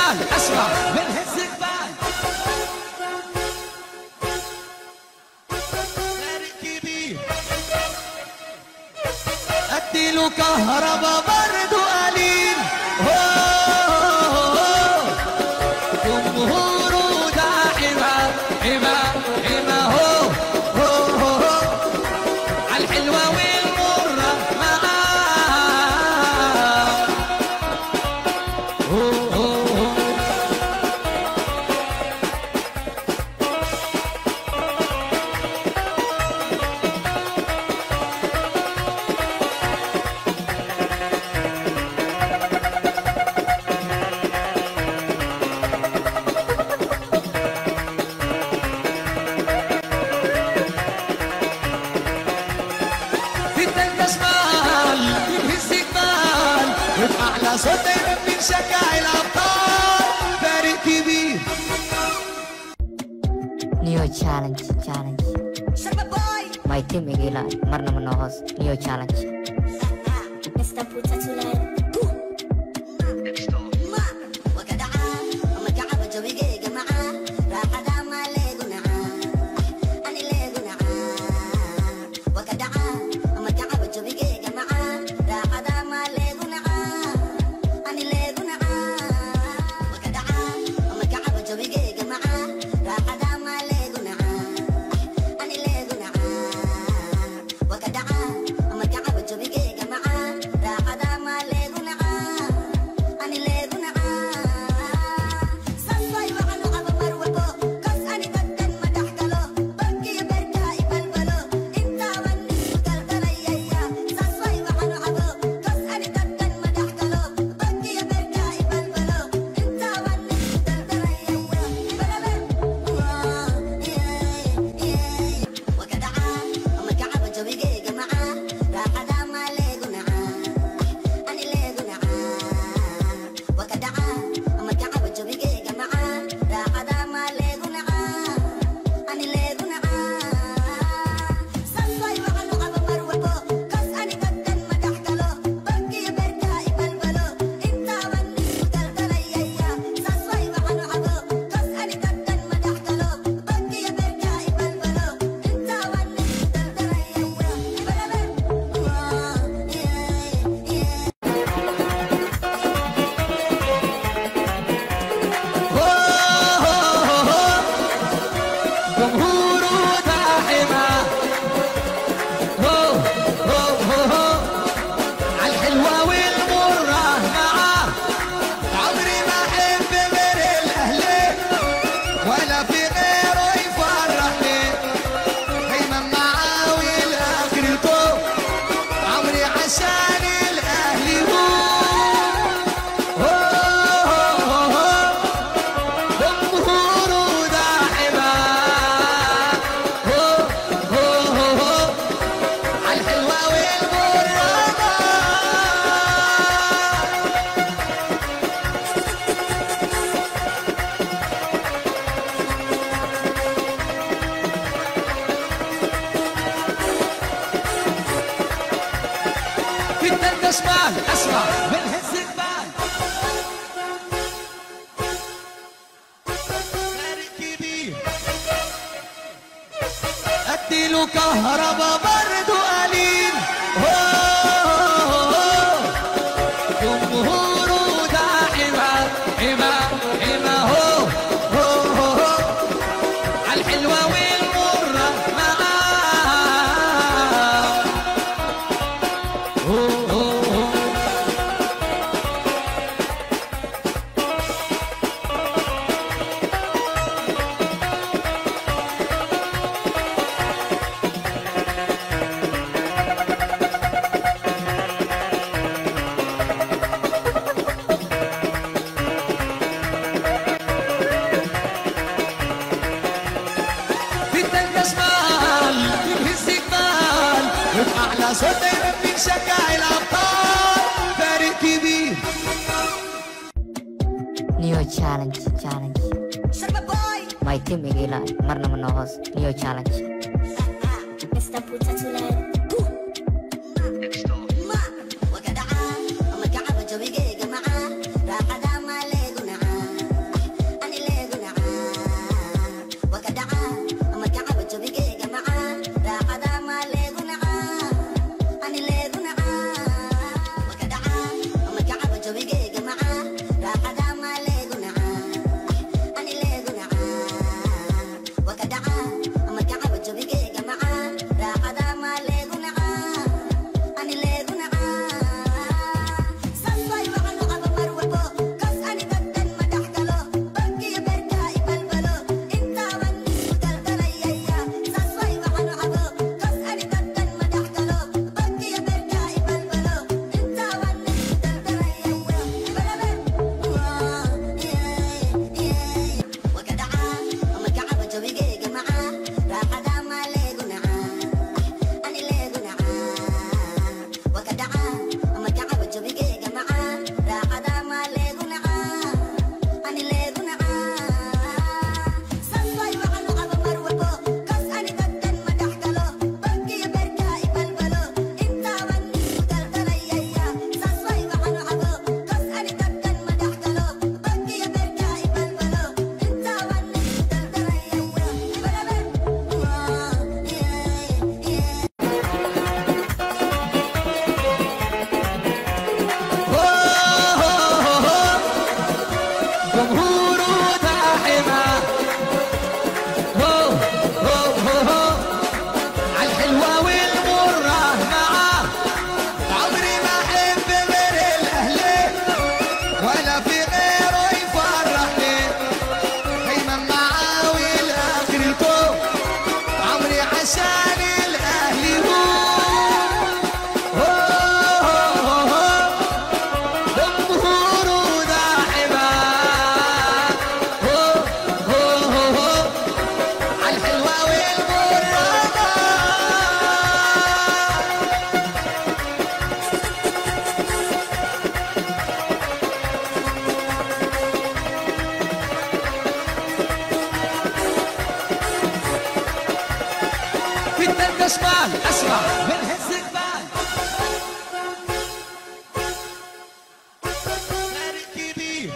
الزقبال اسمع من الزقبال فارق كبير اديله كهربا برضو قليل هو جمهوره ده حما حما حما هو هو هو هو عالحلوة والمرة معاه هو هو هو في التلج شمال يهز جبال وبأعلى صوت دايما بنشجع الأبطال فريق كبير Neo challenge challenge Sharma boy, my team igila marna ma noo hoos Neo challenge Mr. Puta Tulay. Ma, wakadaca, ama kacaba jawigeyga maca, raaxada ma leegu naca, ani leegu naca. Wakadaca, ama kacaba jawigeyga maca, raaxada ma leegu naca, ani leegu naca. Wakadaca, ama kacaba jawigeyga maca, raaxada ma leegu naca, ani leegu naca. Wakadaca, ama kacaba jawigeyga maca, raaxada ma leegu naca, ani leegu naca. Sasay waxaan u qaba mar walbo, kas ani dadkan madax galo, bankiyo beerka ibalbalo, intaaban isu daldalayaya. Sasay waxaan u qabo, kas ani dadkan madax galo, bankiyo beerka ibalbalo, intaaban isu daldalayaya. Balale, waa, yey, yey. Wakadaca, ama kacaba jawigeyga maca, raaxada ma leegu naca, ani leegu naca. Wakadaca, ama kacaba jawigeyga maca, raaxada ma leegu naca, ani leegu naca. Sasay waxaan u qaba mar walbo, kas ani dadkan madax galo, bankiyo beerka ibalbalo, intaaban isu daldalayaya. Sasay waxaan u qabo, kas ani dadkan madax galo, bankiyo beerka ibalbalo, intaaban isu daldalayaya. Balale, waa, yey, yey. جمهوره داحمة هو هو هو هو عالحلوة والمرة معاه عمري ما أحب غير الأهلي ولا في غيره يفرحني دايما معاه والآخر الكون عمري عشان الأهلي هو هو هو هو جمهوره داعمة هو هو هو هو عالحلوة والمرة في التلج شمال اسمع من هز الجبال فارق كبير اديله كهربا برضو قليل هو جمهوره ده حما حما حما هو هو هو هو عالحلوة والمرة معاه هو هو هو في التلج شمال يهز جبال وبأعلى صوت دايما بنشجع الأبطال فريق كبير Neo challenge challenge Sharma boy, my team igila marna ma noo hoos Neo challenge Mr. Puta Tulay. Ma, wakadaca, ama kacaba jawigeyga maca, raaxada ma leegu naca, جمهوره داعمة هو هو هو هو عالحلوة والمرة معاه عمري ما أحب غير الأهلي ولا في غيره يفرحني دايما معاه والآخر الكون عمري عشان الأهلي هو هو هو هو جمهوره داعمة هو هو هو هو عالحلوة والمرة في التلك اسمع اسمع من هز الجبال فارق كبير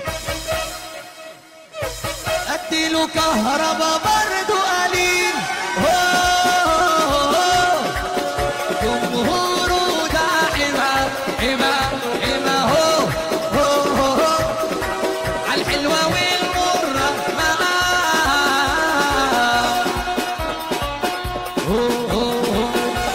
اديله كهربا برضو قليل هو هو هو جمهوره داعمة إما إما هو هو هو هو عالحلوة والمرة معاه هو هو هو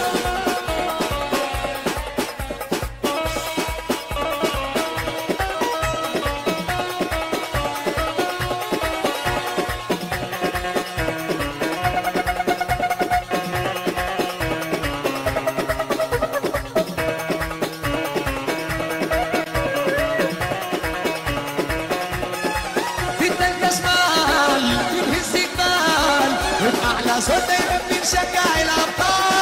في التلك اسمال بنهز جبال وبأعلى صوت دايما بنشجع الأبطال